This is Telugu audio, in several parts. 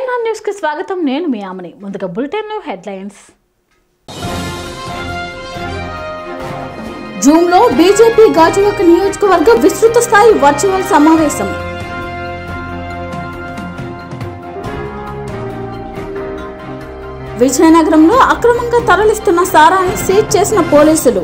తెలంగాణ న్యూస్ కి స్వాగతం నేను మీ ఆమని ముందుగా బులెటిన్ హెడ్లైన్స్ జూమ్ లో బీజేపీ గాజువాక నియోజకవర్గ విస్తృత స్థాయి వర్చువల్ సమావేశం విజయనగరంలో అక్రమంగా తరలిస్తున్న సారాన్ని సీజ్ చేసిన పోలీసులు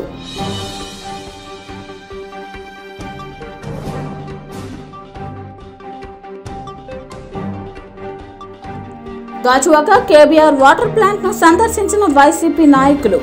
గాజువాక కేబీఆర్ వాటర్ ప్లాంట్ ను సందర్శించిన వైసీపీ నాయకులు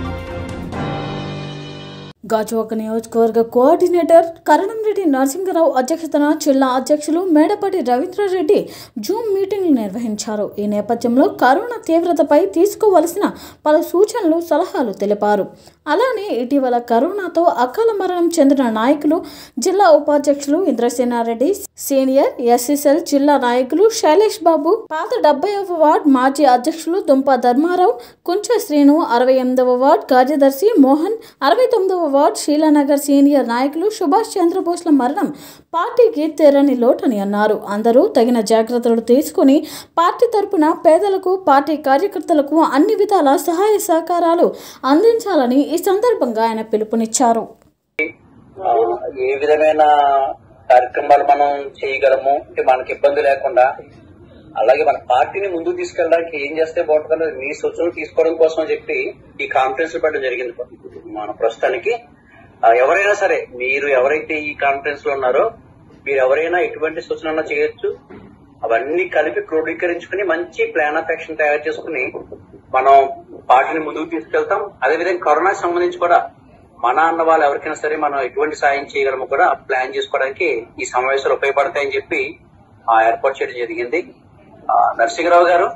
గాజువాక నియోజకవర్గ కోఆర్డినేటర్ కరణంరెడ్డి నరసింగరావు అధ్యక్షతన జిల్లా అధ్యక్షులు మేడపాటి రవీంద్రారెడ్డి జూమ్ మీటింగ్లు నిర్వహించారు ఈ నేపథ్యంలో కరోనా తీవ్రతపై తీసుకోవలసిన పలు సూచనలు సలహాలు తెలిపారు అలానే ఇటీవల కరోనాతో అకాల మరణం చెందిన నాయకులు జిల్లా ఉపాధ్యక్షులు ఇంద్రసేనారెడ్డి సీనియర్ ఎస్ఎస్ఎల్ జిల్లా నాయకులు శైలేష్ బాబు పాత డెబ్బైవ వార్డ్ మాజీ అధ్యక్షులు దుంప ధర్మారావు కుంచ శ్రీను అరవై ఎనిమిదవ వార్డ్ కార్యదర్శి మోహన్ అరవై తొమ్మిదవ వార్డ్ శీలానగర్ సీనియర్ నాయకులు సుభాష్ చంద్రబోస్ల మరణం పార్టీకి తెరని లోటని అన్నారు అందరూ తగిన జాగ్రత్తలు తీసుకుని పార్టీ తరపున పేదలకు పార్టీ కార్యకర్తలకు అన్ని విధాల సహాయ సహకారాలు అందించాలని ఈ సందర్భంగా ఆయన పిలుపునిచ్చారు ఆ, ఏ విధమైన కార్యక్రమాలు మనం చేయగలము అంటే మనకి ఇబ్బంది లేకుండా అలాగే మన పార్టీని ముందుకు తీసుకెళ్ళడానికి ఏం చేస్తే బాగుంటుందో మీ సూచనలు తీసుకోవడం కోసం అని చెప్పి ఈ కాన్ఫరెన్స్ పెట్టడం జరిగింది మన ప్రస్తుతానికి ఆ, ఎవరైనా సరే మీరు ఎవరైతే ఈ కాన్ఫరెన్స్ లో ఉన్నారో మీరు ఎవరైనా ఎటువంటి సూచన చేయొచ్చు అవన్నీ కలిపి క్రోడీకరించుకుని మంచి ప్లాన్ ఆఫ్ యాక్షన్ తయారు చేసుకుని మనం పార్టీని ముందుకు తీసుకెళ్తాం అదేవిధంగా కరోనాకి సంబంధించి కూడా మన అన్న వాళ్ళు ఎవరికైనా సరే మనం ఎటువంటి సాయం చేయగలమో కూడా ప్లాన్ చేసుకోవడానికి ఈ సమావేశాలు ఉపయోగపడతాయని చెప్పి ఆ ఏర్పాటు చేయడం జరిగింది ఆ, నరసింహరావు గారు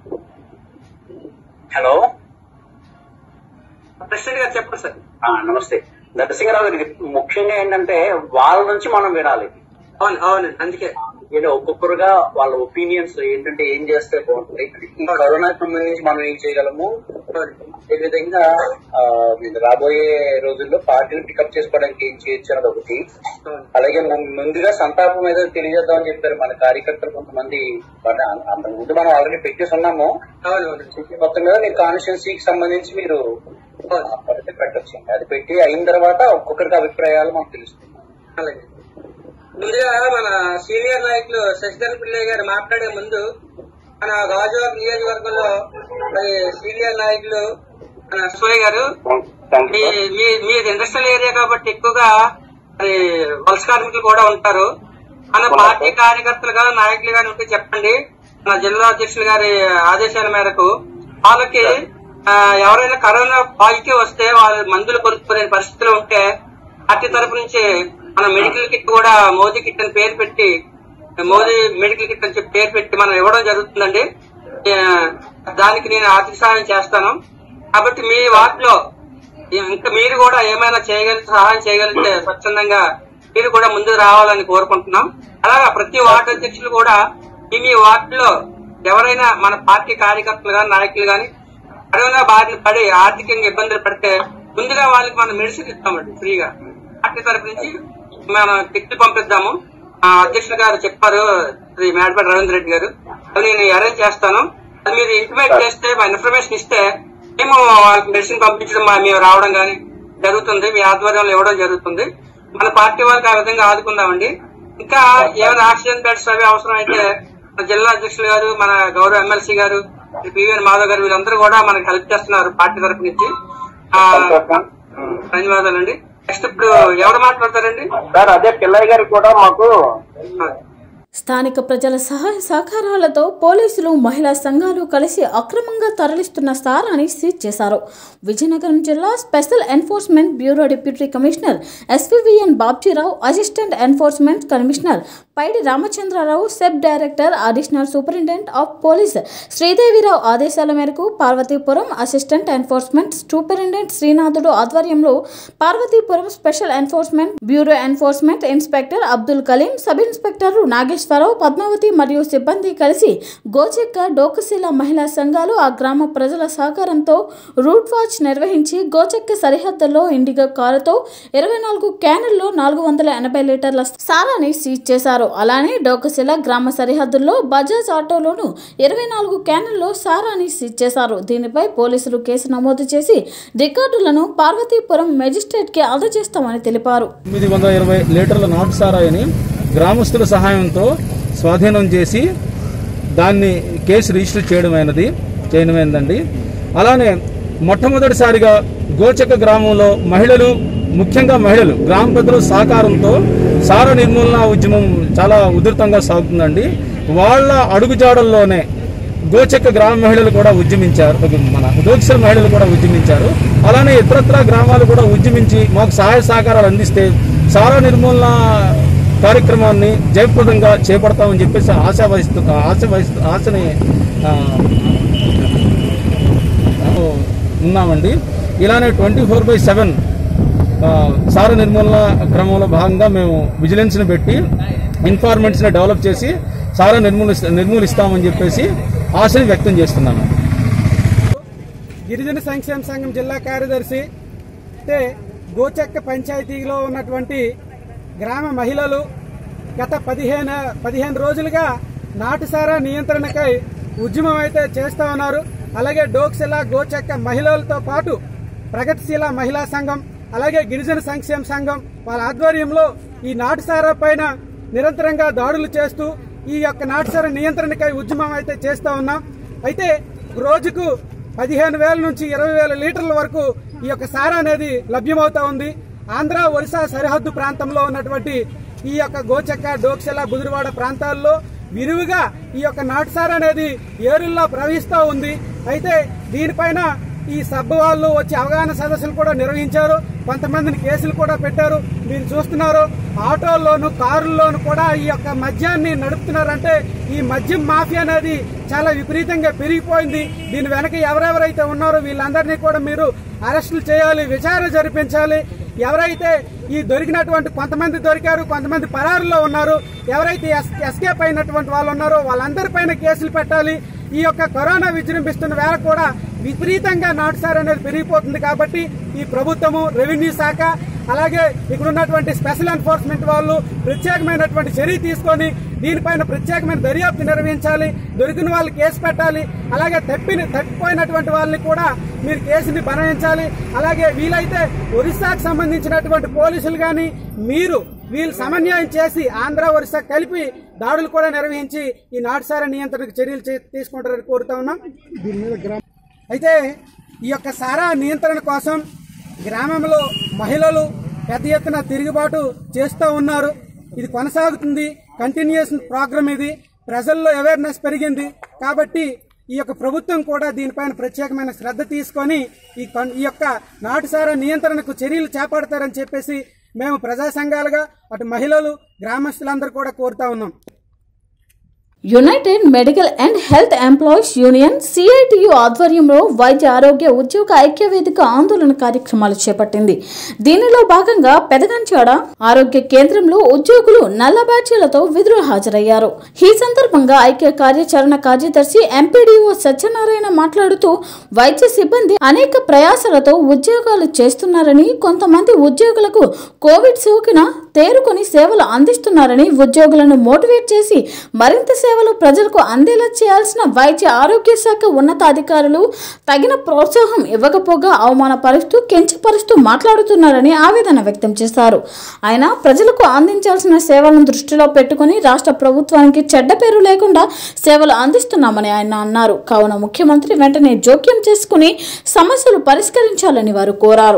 హలో ప్రెసిడెంట్ గారు చెప్పండి సార్ ఆ, నమస్తే నరసింహరావు గారికి ముఖ్యంగా ఏంటంటే వాళ్ళ నుంచి మనం వినాలి అవును అవునండి అందుకే ఏదో ఒక్కొక్కరుగా వాళ్ళ ఒపీనియన్స్ ఏంటంటే ఏం చేస్తే బాగుంటుంది ఈ కరోనా సంబంధించి మనం ఏం చేయగలము అదే విధంగా ఆ, ఇది రాబోయే రోజుల్లో పార్టీని పికప్ చేసుకోవడానికి ఏం చేయొచ్చు అన్నది ఒకటి అలాగే ము- ముందుగా సంతాపం ఏదో తెలియజేద్దామని చెప్పారు మన కార్యకర్తలు కొంతమంది బట్ అం- అంతకు ముందు మనం ఆల్రెడీ పెట్టేసి ఉన్నాము అవును అవును మొత్తం మీద మీ కాన్స్టిట్యున్సీకి సంబంధించి మీరు ఆ, పరిస్థితి పెట్టచ్చు అది పెట్టి అయిన తర్వాత ఒక్కొక్కరికి అభిప్రాయాలు మనం తెలుసుకుందాం అలాగే ముందుగా మన సీనియర్ నాయకులు శశిధర్ పిల్లయ్య గారు మాట్లాడే ముందు మన గాజువాక నియోజకవర్గంలో మరి సీనియర్ నాయకులు మన సోయ గారు మీ మీ- మీది ఇండస్ట్రియల్ ఏరియా కాబట్టి ఎక్కువగా మరి వలస కార్మికులు కూడా ఉంటారు మన పార్టీ కార్యకర్తలు కానీ నాయకులు కానీ ఉంటే చెప్పండి మన జిల్లా అధ్యక్షులు గారి ఆదేశాల మేరకు వాళ్ళకి ఆ, ఎవరైనా కరోనా పాజిటివ్ వస్తే వాళ్ళు మందులు కొనుక్కునే పరిస్థితిలో ఉంటే పార్టీ తరపు నుంచి మన మెడికల్ కిట్ కూడా మోదీ కిట్ అని పేరు పెట్టి మోదీ మెడికల్ కిట్ అని చెప్పి పేరు పెట్టి మనం ఇవ్వడం జరుగుతుందండి ఆ, దానికి నేను ఆర్థిక సహాయం చేస్తాను కాబట్టి మీ వార్డులో ఇంకా మీరు కూడా ఏమైనా చేయగలిగితే సహాయం చేయగలిగితే స్వచ్ఛందంగా మీరు కూడా ముందుకు రావాలని కోరుకుంటున్నాం అలాగే ప్రతి వార్డు అధ్యక్షులు కూడా మీ మీ వార్డులో ఎవరైనా మన పార్టీ కార్యకర్తలు గాని నాయకులు గాని కరోనా బారిన పడి ఆర్థికంగా ఇబ్బందులు పడితే ముందుగా వాళ్ళకి మనం మెడిసిన్ ఇస్తామండి ఫ్రీగా పార్టీ తరపు నుంచి మనం కిట్లు పంపిద్దాము ఆ అధ్యక్షులు గారు చెప్పారు శ్రీ మేడపల్లి రవీంద్ర రెడ్డి గారు అది నేను అరేంజ్ చేస్తాను అది మీరు ఇంటిమేట్ చేస్తే మా ఇన్ఫర్మేషన్ ఇస్తే మేము వాళ్ళకి మెడిసిన్ పంపించడం మా- మేము రావడం కానీ జరుగుతుంది మీ ఆధ్వర్యంలో ఇవ్వడం జరుగుతుంది మన పార్టీ వాళ్ళకి ఆ విధంగా ఆదుకుందామండి ఇంకా ఏమైనా ఆక్సిజన్ బెడ్స్ అవి అవసరం అయితే మన జిల్లా అధ్యక్షులు గారు మన గౌరవ ఎమ్మెల్సీ గారు పివిఎన్ మాధవ్ గారు వీళ్ళందరూ కూడా మనకి హెల్ప్ చేస్తున్నారు పార్టీ తరపు నుంచి ఆ, ధన్యవాదాలండి నెక్స్ట్ ఇప్పుడు ఎవరు మాట్లాడతారండి సార్ అదే పిల్లయ్య గారు కూడా మాకు ఆ. స్థానిక ప్రజల సహాయ సహకారాలతో పోలీసులు మహిళా సంఘాలు కలిసి అక్రమంగా తరలిస్తున్న స్థానాన్ని సీజ్ చేశారు విజయనగరం జిల్లా special enforcement bureau deputy commissioner SVVN Babjirao assistant enforcement commissioner Paidi Ramachandrarao SEB director additional superintendent of police Sridevirao ఆదేశాల మేరకు Parvathipuram assistant enforcement superintendent Srinathudu ఆధ్వర్యంలో Parvathipuram special enforcement bureau enforcement inspector Abdul Kaleem sub inspector Nageswararao Padmavathi మరియు సిబ్బంది కలిసి గోచెక్క డోకశిల మహిళా సంఘాలు ఆ గ్రామ ప్రజల సహకారంతో రూట్ వాచ్ నిర్వహించి గోచెక్క సరిహద్దుల్లో ఇండిగో కారుతో ఇరవై నాలుగు క్యానుల్లో నాలుగు వందల ఎనభై లీటర్ల సారాన్ని సీజ్ చేశారు చేశారు అలానే డోకశిల గ్రామ సరిహద్దుల్లో బజాజ్ ఆటోలోను ఇరవై నాలుగు క్యాన్లలో సారాని సీజ్ చేశారు దీనిపై పోలీసులు కేసు నమోదు చేసి రికార్డులను పార్వతీపురం మెజిస్ట్రేట్కి అందజేస్తామని తెలిపారు తొమ్మిది వందల ఇరవై లీటర్ల నాటు సారాయిని గ్రామస్తుల సహాయంతో స్వాధీనం చేసి దాన్ని కేసు రిజిస్టర్ చేయడమైనది చేయడమైందండి అలానే మొట్టమొదటిసారిగా గోచక గ్రామంలో మహిళలు ముఖ్యంగా మహిళలు గ్రామ పెద్దల సహకారంతో సార నిర్మూలన ఉద్యమం చాలా ఉధృతంగా సాగుతుందండి వాళ్ళ అడుగుజాడల్లోనే గోచక్క గ్రామ మహిళలు కూడా ఉద్యమించారు మన గోచర మహిళలు కూడా ఉద్యమించారు అలానే ఇతరత్ర గ్రామాలు కూడా ఉద్యమించి మాకు సహాయ సహకారాలు అందిస్తే సారా నిర్మూలన కార్యక్రమాన్ని జయప్రదంగా చేపడతామని చెప్పేసి ఆశ వహిస్తూ ఆశ వహిస్తూ ఆశని ఆ, ఉన్నామండి ఇలానే ట్వంటీ ఫోర్ బై సెవెన్ సార నిర్మూలన క్రమంలో భాగంగా మేము విజిలెన్స్ని పెట్టి ఇన్ఫార్మెంట్స్ని డెవలప్ చేసి సారా నిర్మూలి నిర్మూలిస్తామని చెప్పేసి ఆశని వ్యక్తం చేస్తున్నాను గిరిజన సంక్షేమ సంఘం జిల్లా కార్యదర్శి అంటే గోచక్క పంచాయతీలో ఉన్నటువంటి గ్రామ మహిళలు గత పదిహేను పదిహేను రోజులుగా నాటుసారా నియంత్రణకై ఉద్యమం అయితే చేస్తా ఉన్నారు అలాగే డోక్సిలా గోచక్క మహిళలతో పాటు ప్రగతిశీల మహిళా సంఘం అలాగే గిరిజన సంక్షేమ సంఘం వాళ్ళ ఆధ్వర్యంలో ఈ నాటుసారా పైన నిరంతరంగా దాడులు చేస్తూ ఈ యొక్క నాటుసారా నియంత్రణకై ఉద్యమం అయితే చేస్తా ఉన్నాం అయితే రోజుకు పదిహేను వేల నుంచి ఇరవై వేల లీటర్ల వరకు ఈ యొక్క సారా అనేది లభ్యమవుతా ఉంది ఆంధ్ర ఒరిస్సా సరిహద్దు ప్రాంతంలో ఉన్నటువంటి ఈ యొక్క గోచక్క డోక్సెల బుదురువాడ ప్రాంతాల్లో విరివిగా ఈ యొక్క నాటుసారా అనేది ఏరుల్లో ప్రవహిస్తూ ఉంది అయితే దీనిపైన ఈ సబ్ వాళ్ళు వచ్చి అవగాహన సదస్సులు కూడా నిర్వహించారు కొంతమందిని కేసులు కూడా పెట్టారు మీరు చూస్తున్నారు ఆటోల్లోను కారుల్లోను కూడా ఈ యొక్క మద్యాన్ని నడుపుతున్నారంటే ఈ మద్యం మాఫియా అనేది చాలా విపరీతంగా పెరిగిపోయింది దీని వెనక ఎవరెవరైతే ఉన్నారో వీళ్ళందరినీ కూడా మీరు అరెస్టులు చేయాలి విచారణ జరిపించాలి ఎవరైతే ఈ దొరికినటువంటి కొంతమంది దొరికారు కొంతమంది పరారులో ఉన్నారు ఎవరైతే ఎస్- ఎస్కేప్ అయినటువంటి వాళ్ళు ఉన్నారో వాళ్ళందరిపైన కేసులు పెట్టాలి ఈ యొక్క కరోనా విజృంభిస్తున్న వేళ కూడా విపరీతంగా నాటుసార్ అనేది పెరిగిపోతుంది కాబట్టి ఈ ప్రభుత్వము రెవెన్యూ శాఖ అలాగే ఇక్కడ ఉన్నటువంటి స్పెషల్ ఎన్ఫోర్స్మెంట్ వాళ్ళు ప్రత్యేకమైనటువంటి చర్య తీసుకొని దీనిపైన ప్రత్యేకమైన దర్యాప్తు నిర్వహించాలి దొరికిన వాళ్ళు కేసు పెట్టాలి అలాగే తప్పిన తప్పిపోయినటువంటి వాళ్ళని కూడా మీరు కేసుని బనాయించాలి అలాగే వీలైతే ఒరిస్సాకు సంబంధించినటువంటి పోలీసులు కానీ మీరు వీళ్ళు సమన్వయం చేసి ఆంధ్ర ఒరిస్సా కలిపి దాడులు కూడా నిర్వహించి ఈ నాటుసార నియంత్రణకు చర్యలు చే- తీసుకుంటారని కోరుతా ఉన్నాం అయితే ఈ యొక్క సారా నియంత్రణ కోసం గ్రామంలో మహిళలు పెద్ద ఎత్తున తిరుగుబాటు చేస్తూ ఉన్నారు ఇది కొనసాగుతుంది కంటిన్యూస్ ప్రోగ్రామ్ ఇది ప్రజల్లో అవేర్నెస్ పెరిగింది కాబట్టి ఈ యొక్క ప్రభుత్వం కూడా దీనిపైన ప్రత్యేకమైన శ్రద్ధ తీసుకొని ఈ కొన్- ఈ యొక్క నాటుసారా నియంత్రణకు చర్యలు చేపడతారని చెప్పేసి మేము ప్రజా సంఘాలుగా అటు మహిళలు గ్రామస్తులందరూ కూడా కోరుతా ఉన్నాం united medical and health employees union CITU ఆధ్వర్యంలో వైద్య ఆరోగ్య ఉద్యోగ ఐక్య వేదిక ఆందోళన కార్యక్రమాలు చేపట్టింది దీనిలో భాగంగా పెదగంచాడ ఆరోగ్య కేంద్రంలో ఉద్యోగులు నల్ల బ్యాడ్జీలతో విధులు హాజరయ్యారు ఈ సందర్భంగా ఐక్య కార్యాచరణ కార్యదర్శి ఎంపీడీఓ సత్యనారాయణ మాట్లాడుతూ వైద్య సిబ్బంది అనేక ప్రయాసాలతో ఉద్యోగాలు చేస్తున్నారని కొంతమంది ఉద్యోగులకు కోవిడ్ సోకిన తేరుకొని సేవలు అందిస్తున్నారని ఉద్యోగులను మోటివేట్ చేసి మరింత సేవలు ప్రజలకు అందేలా చేయాల్సిన వైద్య ఆరోగ్య శాఖ ఉన్నతాధికారులు తగిన ప్రోత్సాహం ఇవ్వకపోగా అవమానపరుస్తూ కించపరుస్తూ మాట్లాడుతున్నారని ఆవేదన వ్యక్తం చేశారు ఆయన ప్రజలకు అందించాల్సిన సేవలను దృష్టిలో పెట్టుకుని రాష్ట్ర ప్రభుత్వానికి చెడ్డ పేరు లేకుండా సేవలు అందిస్తున్నామని ఆయన అన్నారు కావున ముఖ్యమంత్రి వెంటనే జోక్యం చేసుకుని సమస్యలు పరిష్కరించాలని వారు కోరారు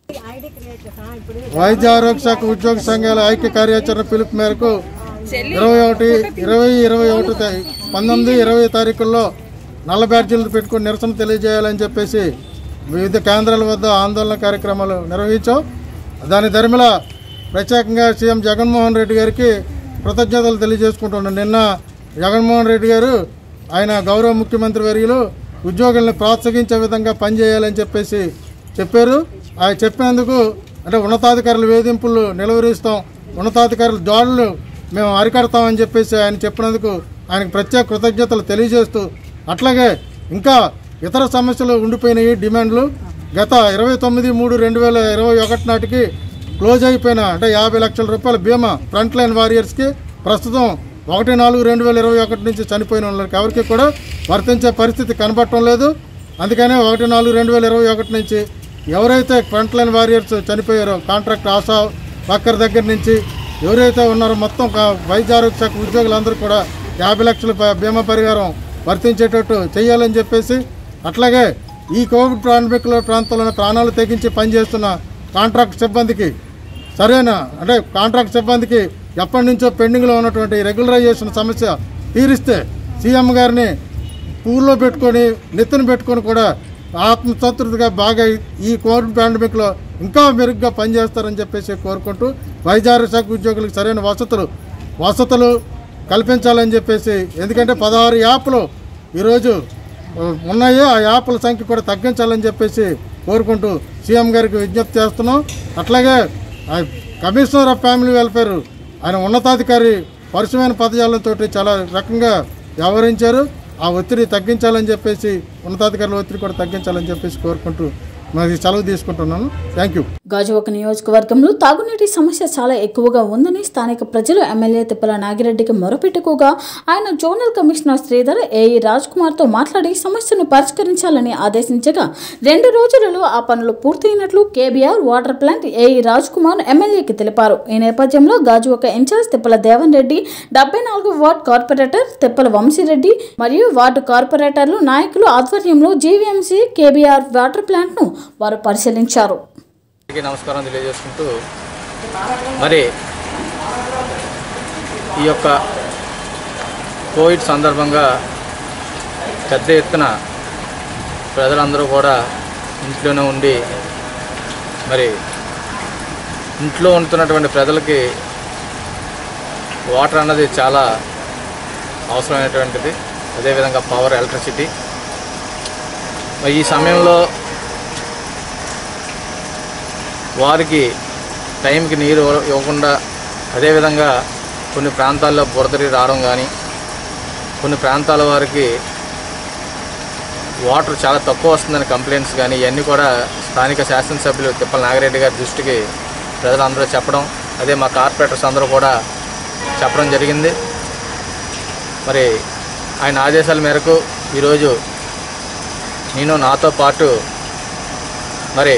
వైద్య ఆరోగ్య శాఖ ఉద్యోగ సంఘాల ఐక్య కార్యాచరణ పిలుపు మేరకు ఇరవై ఒకటి ఇరవై ఇరవై ఒకటి తా- పంతొమ్మిది ఇరవై తారీఖుల్లో నల్ల బ్యాడ్జీలు పెట్టుకుని నిరసన తెలియజేయాలని చెప్పేసి వివిధ కేంద్రాల వద్ద ఆందోళన కార్యక్రమాలు నిర్వహించాం దాని ధర్మిల ప్రత్యేకంగా సీఎం జగన్మోహన్ రెడ్డి గారికి కృతజ్ఞతలు తెలియజేసుకుంటున్నాం నిన్న జగన్మోహన్ రెడ్డి గారు ఆయన గౌరవ ముఖ్యమంత్రి వర్యులు ఉద్యోగుల్ని ప్రోత్సహించే విధంగా పనిచేయాలని చెప్పేసి చెప్పారు ఆయన చెప్పేందుకు అంటే ఉన్నతాధికారుల వేధింపులు నిలవరిస్తాం ఉన్నతాధికారుల దాడులు మేము అరికడతామని చెప్పేసి ఆయన చెప్పినందుకు ఆయనకు ప్రత్యేక కృతజ్ఞతలు తెలియజేస్తూ అట్లాగే ఇంకా ఇతర సమస్యలు ఉండిపోయినాయి డిమాండ్లు గత ఇరవై తొమ్మిది మూడు రెండు వేల ఇరవై ఒకటి నాటికి క్లోజ్ అయిపోయిన అంటే యాభై లక్షల రూపాయల బీమా ఫ్రంట్ లైన్ వారియర్స్కి ప్రస్తుతం ఒకటి నాలుగు రెండు వేల ఇరవై ఒకటి నుంచి చనిపోయిన వాళ్ళకి ఎవరికి కూడా వర్తించే పరిస్థితి కనబడటం లేదు అందుకనే ఒకటి నాలుగు రెండు వేల ఇరవై ఒకటి నుంచి ఎవరైతే ఫ్రంట్ లైన్ వారియర్స్ చనిపోయారో కాంట్రాక్ట్ ఆశా వర్కర్ దగ్గర నుంచి ఎవరైతే ఉన్నారో మొత్తం కా- వైద్య ఆరోగ్య శాఖ ఉద్యోగులందరూ కూడా యాభై లక్షల ప- బీమా పరిహారం వర్తించేటట్టు చేయాలని చెప్పేసి అట్లాగే ఈ కోవిడ్ ప్రారంభికుల ప్రాంతంలోనే ప్రాణాలు తెగించి పనిచేస్తున్న కాంట్రాక్ట్ సిబ్బందికి సరైన అంటే కాంట్రాక్ట్ సిబ్బందికి ఎప్పటి నుంచో పెండింగ్లో ఉన్నటువంటి రెగ్యులరైజేషన్ సమస్య తీరిస్తే సీఎం గారిని పూల్లో పెట్టుకొని నెత్తిన పెట్టుకొని కూడా ఆత్మసంతృప్తిగా బాగా ఈ కోవిడ్ పాండమిక్లో ఇంకా మెరుగ్గా పనిచేస్తారని చెప్పేసి కోరుకుంటూ వైద్యారోగ్య శాఖ ఉద్యోగులకు సరైన వసతులు వసతులు కల్పించాలని చెప్పేసి ఎందుకంటే పదహారు యాప్లు ఈరోజు ఆ, ఉన్నాయో ఆ యాప్ల సంఖ్య కూడా తగ్గించాలని చెప్పేసి కోరుకుంటూ సీఎం గారికి విజ్ఞప్తి చేస్తున్నాం అట్లాగే ఆ కమిషనర్ ఆఫ్ ఫ్యామిలీ వెల్ఫేర్ ఆయన ఉన్నతాధికారి పరుషమైన పదజాలంతో చాలా రకంగా వ్యవహరించారు ఆ ఒత్తిడి తగ్గించాలని చెప్పేసి ఉన్నతాధికారుల ఒత్తిడి కూడా తగ్గించాలని చెప్పేసి కోరుకుంటూ మరి సెలవు తీసుకుంటున్నాను థ్యాంక్ యూ గాజువాక నియోజకవర్గంలో తాగునీటి సమస్య చాలా ఎక్కువగా ఉందని స్థానిక ప్రజలు ఎమ్మెల్యే తిప్పల నాగిరెడ్డికి మొరపెట్టుకోగా ఆయన zonal commissioner Sridhar AE Raj కుమార్తో మాట్లాడి సమస్యను పరిష్కరించాలని ఆదేశించగా రెండు రోజులలో ఆ పనులు పూర్తయినట్లు KBR water plant AE Raj Kumar ఎమ్మెల్యేకి తెలిపారు ఈ నేపథ్యంలో గాజువాక ఇన్ఛార్జ్ తిప్పల దేవన్ రెడ్డి డెబ్బై నాలుగు వార్డు కార్పొరేటర్ తిప్పల వంశీరెడ్డి మరియు వార్డు కార్పొరేటర్లు నాయకులు ఆధ్వర్యంలో జీవీఎంసీ కేబీఆర్ వాటర్ ప్లాంట్ను వారు పరిశీలించారు అందరికీ నమస్కారం తెలియజేసుకుంటూ మరి ఈ యొక్క కోవిడ్ సందర్భంగా పెద్ద ఎత్తున ప్రజలందరూ కూడా ఇంట్లోనే ఉండి మరి ఇంట్లో ఉంటున్నటువంటి ప్రజలకి వాటర్ అన్నది చాలా అవసరమైనటువంటిది అదేవిధంగా పవర్ ఎలక్ట్రిసిటీ మరి ఈ సమయంలో వారికి టైంకి నీరు ఇవ్వ- ఇవ్వకుండా అదేవిధంగా కొన్ని ప్రాంతాల్లో బురదరి రావడం కానీ కొన్ని ప్రాంతాల వారికి వాటర్ చాలా తక్కువ వస్తుందని కంప్లైంట్స్ కానీ ఇవన్నీ కూడా స్థానిక శాసనసభ్యులు తిప్పల నాగిరెడ్డి గారి దృష్టికి ప్రజలందరూ చెప్పడం అదే మా కార్పొరేటర్స్ అందరూ కూడా చెప్పడం జరిగింది మరి ఆయన ఆదేశాల మేరకు ఈరోజు నేను నాతో పాటు మరి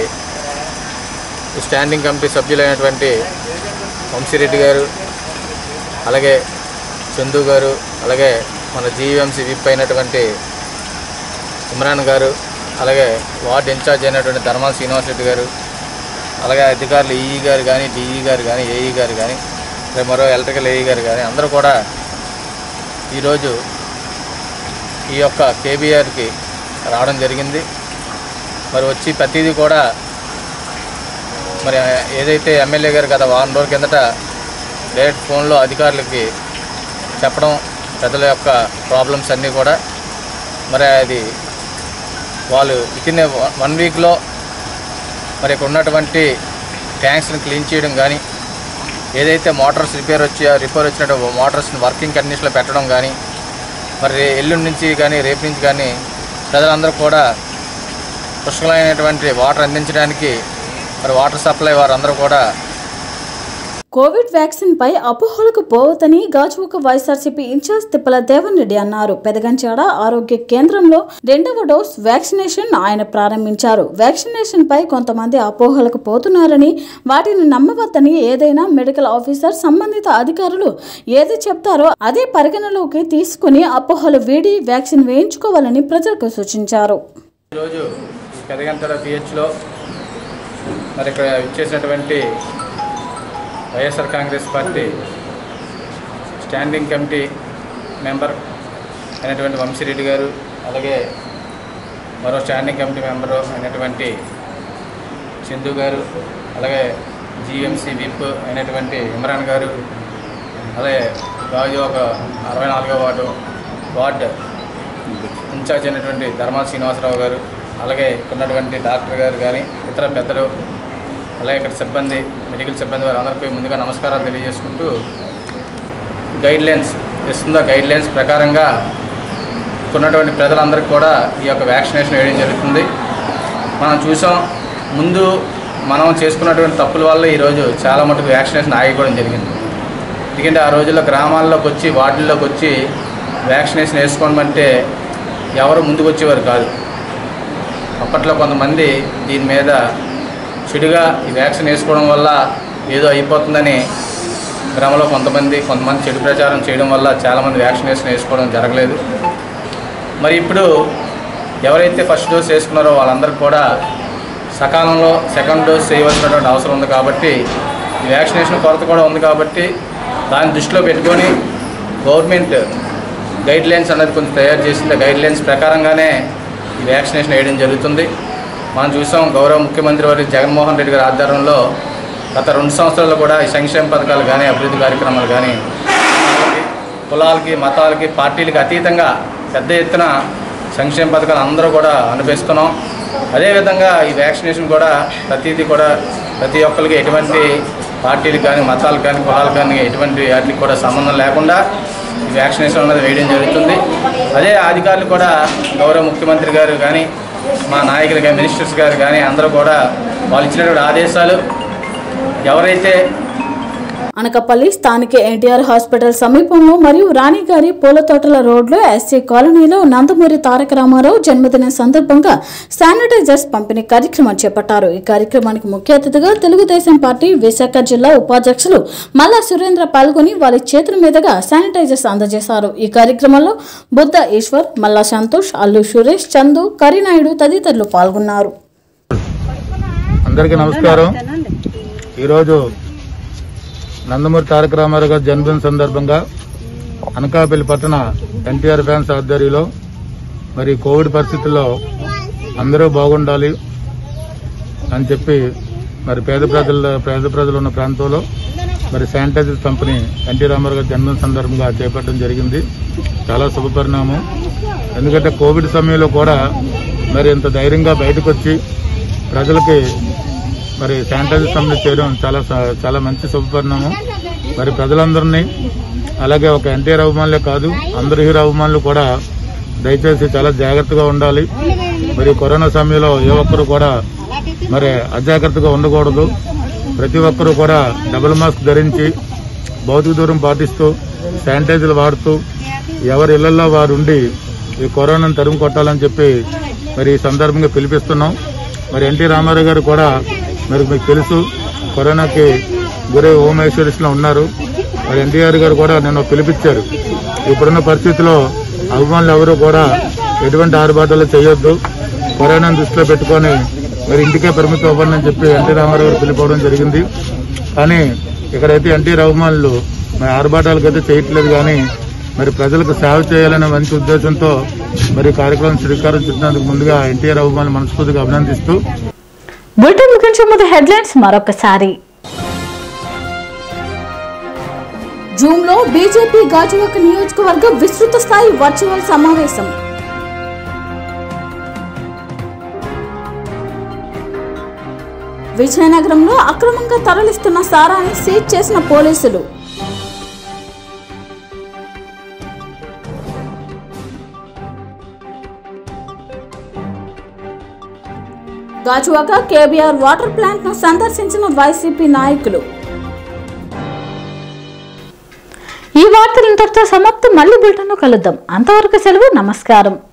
స్టాండింగ్ కమిటీ సభ్యులైనటువంటి వంశీరెడ్డి గారు అలాగే చందు గారు అలాగే మన జీవీఎంసీ విప్ అయినటువంటి ఇమ్రాన్ గారు అలాగే వార్డ్ ఇన్ఛార్జ్ అయినటువంటి ధర్మాల శ్రీనివాసరెడ్డి గారు అలాగే అధికారులు ఈఈ గారు కానీ డిఈ గారు కానీ ఏఈ గారు కానీ అలాగే మరో ఎలక్ట్రికల్ ఏఈ గారు కానీ అందరూ కూడా ఈరోజు ఈ యొక్క కేబీఆర్కి రావడం జరిగింది మరి వచ్చి ప్రతిదీ కూడా మరి ఏదైతే ఎమ్మెల్యే గారు గత వారం రోజుల కిందట డైరెక్ట్ ఫోన్లో అధికారులకి చెప్పడం ప్రజల యొక్క ప్రాబ్లమ్స్ అన్నీ కూడా మరి అది వాళ్ళు వితిన్ వన్ వీక్లో మరి ఇక్కడ ఉన్నటువంటి ట్యాంక్స్ని క్లీన్ చేయడం కానీ ఏదైతే మోటార్స్ రిపేర్ వచ్చి రిపేర్ వచ్చినట్టు మోటార్స్ని వర్కింగ్ కండిషన్లో పెట్టడం కానీ మరి ఎల్లుండి నుంచి కానీ రేపు నుంచి కానీ ప్రజలందరూ కూడా పుష్కలమైనటువంటి వాటర్ అందించడానికి మరి వాటర్ సప్లై వారందరూ కూడా కోవిడ్ వ్యాక్సిన్ పై అపోహలకు పోవద్దని గాజువాక వైఎస్ఆర్సీపీ ఇన్ఛార్జ్ తిప్పల దేవన్ రెడ్డి అన్నారు పెదగంచాడ ఆరోగ్య కేంద్రంలో రెండవ డోస్ వ్యాక్సినేషన్ ఆయన ప్రారంభించారు వ్యాక్సినేషన్ పై కొంతమంది అపోహలకు పోతున్నారని వాటిని నమ్మవద్దని ఏదైనా మెడికల్ ఆఫీసర్ సంబంధిత అధికారులు ఏది చెప్తారో అదే పరిగణలోకి తీసుకుని అపోహలు వీడి వ్యాక్సిన్ వేయించుకోవాలని ప్రజలకు సూచించారు ఈరోజు పెదగంతల పిహెచ్లో మరి ఇక్కడ ఇచ్చేసినటువంటి YSR Congress party standing committee member అయినటువంటి వంశీరెడ్డి గారు అలాగే మరో స్టాండింగ్ కమిటీ మెంబరు అయినటువంటి చందు గారు అలాగే జిఎంసీ విప్ అయినటువంటి ఇమ్రాన్ గారు అలాగే రాజు ఒక అరవై నాలుగో వార్డు వార్డు ఇన్ఛార్జ్ అయినటువంటి ధర్మాల శ్రీనివాసరావు గారు అలాగే ఇక్కడ ఉన్నటువంటి డాక్టర్ గారు కానీ ఇతర పెద్దలు అలాగే ఇక్కడ సిబ్బంది మెడికల్ సిబ్బంది వారందరికీ ముందుగా నమస్కారాలు తెలియజేసుకుంటూ గైడ్ లైన్స్ ఇస్తున్న గైడ్ లైన్స్ ప్రకారంగా ఇక్కడ ఉన్నటువంటి ప్రజలందరికీ కూడా ఈ యొక్క వ్యాక్సినేషన్ వేయడం జరుగుతుంది మనం చూసాం ముందు మనం చేసుకున్నటువంటి తప్పుల వల్ల ఈరోజు చాలా మటుకు వ్యాక్సినేషన్ ఆగిపోవడం జరిగింది ఎందుకంటే ఆ రోజుల్లో గ్రామాల్లోకి వచ్చి వార్డుల్లోకి వచ్చి వ్యాక్సినేషన్ వేసుకోమంటే ఎవరు ముందుకు వచ్చేవారు కాదు అప్పట్లో కొంతమంది దీని మీద చెడుగా ఈ వ్యాక్సిన్ వేసుకోవడం వల్ల ఏదో అయిపోతుందని గ్రామంలో కొంతమంది కొంతమంది చెడు ప్రచారం చేయడం వల్ల చాలామంది వ్యాక్సినేషన్ వేసుకోవడం జరగలేదు మరి ఇప్పుడు ఎవరైతే ఫస్ట్ డోస్ వేసుకున్నారో వాళ్ళందరికీ కూడా సకాలంలో సెకండ్ డోస్ చేయవలసినటువంటి అవసరం ఉంది కాబట్టి ఈ వ్యాక్సినేషన్ కొరత కూడా ఉంది కాబట్టి దాన్ని దృష్టిలో పెట్టుకొని గవర్నమెంట్ గైడ్ లైన్స్ అనేది కొంచెం తయారు చేసింది గైడ్ లైన్స్ ప్రకారంగానే ఈ వ్యాక్సినేషన్ వేయడం జరుగుతుంది మనం చూసాం గౌరవ ముఖ్యమంత్రి వారి జగన్మోహన్ రెడ్డి గారి ఆధ్వర్యంలో గత రెండు సంవత్సరాల్లో కూడా ఈ సంక్షేమ పథకాలు కానీ అభివృద్ధి కార్యక్రమాలు కానీ కులాలకి మతాలకి పార్టీలకి అతీతంగా పెద్ద ఎత్తున సంక్షేమ పథకాలు అందరూ కూడా అనుభవిస్తున్నాం అదేవిధంగా ఈ వ్యాక్సినేషన్ కూడా ప్రతిదీ కూడా ప్రతి ఒక్కరికి ఎటువంటి పార్టీలకు కానీ మతాలకు కానీ కులాలకు కానీ ఎటువంటి వాటికి కూడా సంబంధం లేకుండా ఈ వ్యాక్సినేషన్ అనేది వేయడం జరుగుతుంది అదే అధికారులు కూడా గౌరవ ముఖ్యమంత్రి గారు కానీ మా నాయకులు కానీ మినిస్టర్స్ గారు కానీ అందరూ కూడా వాళ్ళు ఇచ్చినటువంటి ఆదేశాలు ఎవరైతే అనకపల్లి స్థానిక ఎన్టీఆర్ హాస్పిటల్ సమీపంలో మరియు రాణిగారి పూలతోటల రోడ్లో ఎస్సీ కాలనీలో నందమూరి తారక రామారావు జన్మదిన సందర్భంగా శానిటైజర్స్ పంపిణీ కార్యక్రమం చేపట్టారు ఈ కార్యక్రమానికి ముఖ్య అతిథిగా తెలుగుదేశం పార్టీ విశాఖ జిల్లా ఉపాధ్యక్షులు మల్లా సురేంద్ర పాల్గొని వారి చేతుల మీదుగా శానిటైజర్స్ అందజేశారు ఈ కార్యక్రమంలో బుద్ధ ఈశ్వర్ మల్లా సంతోష్ అల్లు సురేష్ చందు కరినాయుడు తదితరులు పాల్గొన్నారు అందరికీ నమస్కారం ఈరోజు నందమూరి తారక రామారావు గారి జన్మదిన సందర్భంగా అనకాపల్లి పట్టణ ఎన్టీఆర్ ఫ్యాన్స్ ఆధ్వర్యంలో మరి కోవిడ్ పరిస్థితుల్లో అందరూ బాగుండాలి అని చెప్పి మరి పేద ప్రజల పేద ప్రజలు ఉన్న ప్రాంతంలో మరి శానిటైజర్ కంపెనీ ఎన్టీ రామారావు గారి జన్మదిన సందర్భంగా చేపట్టడం జరిగింది చాలా శుభపరిణామం ఎందుకంటే కోవిడ్ సమయంలో కూడా మరి ఇంత ధైర్యంగా బయటకు వచ్చి ప్రజలకి మరి శానిటైజర్ పంపిణీ చేయడం చాలా స- చాలా మంచి శుభపరిణామం మరి ప్రజలందరినీ అలాగే ఒక ఎన్టీఆర్ అభిమానులే కాదు అందరు హీరో అభిమానులు కూడా దయచేసి చాలా జాగ్రత్తగా ఉండాలి మరి కరోనా సమయంలో ఏ ఒక్కరు కూడా మరి అజాగ్రత్తగా ఉండకూడదు ప్రతి ఒక్కరూ కూడా డబుల్ మాస్క్ ధరించి భౌతిక దూరం పాటిస్తూ శానిటైజర్లు వాడుతూ ఎవరి ఇళ్లలో వారు ఉండి ఈ కరోనాను తరుము కొట్టాలని చెప్పి మరి ఈ సందర్భంగా పిలిపిస్తున్నాం మరి ఎన్టీ రామారావు గారు కూడా మరి మీకు తెలుసు కరోనాకి గురై హోమ్ ఐసోలేషన్ లో ఉన్నారు మరి ఎన్టీఆర్ గారు కూడా నిన్న పిలిపించారు ఇప్పుడున్న పరిస్థితిలో అభిమానులు ఎవరు కూడా ఎటువంటి ఆరుబాటాలు చేయొద్దు కరోనాను దృష్టిలో పెట్టుకొని మరి ఇంటికే పరిమితం అవ్వండి అని చెప్పి ఎన్టీ రామారావు గారు పిలిపోవడం జరిగింది కానీ ఇక్కడైతే ఎన్టీ అభిమానులు మరి ఆరుబాటాలకైతే చేయట్లేదు కానీ మరి ప్రజలకు సేవ చేయాలనే మంచి ఉద్దేశంతో మరి ఈ కార్యక్రమం శ్రీకారం చుట్టినందుకు ముందుగా ఎన్టీఆర్ అభిమానులు మనస్ఫూర్తిగా అభినందిస్తూ బులెటిన్ ముగించే ముందు హెడ్లైన్స్ మరొకసారి జూమ్ లో బీజేపీ గాజువాక నియోజకవర్గ విస్తృత స్థాయి వర్చువల్ సమావేశం విజయనగరంలో అక్రమంగా తరలిస్తున్న సారాన్ని సీజ్ చేసిన పోలీసులు గాజువాక కేబీఆర్ వాటర్ ప్లాంట్ ను సందర్శించిన వైసీపీ నాయకులు ఈ వార్తలు ఇంతటితో సమాప్తం మళ్ళీ బులెటిన్లో కలుద్దాం అంతవరకు సెలవు నమస్కారం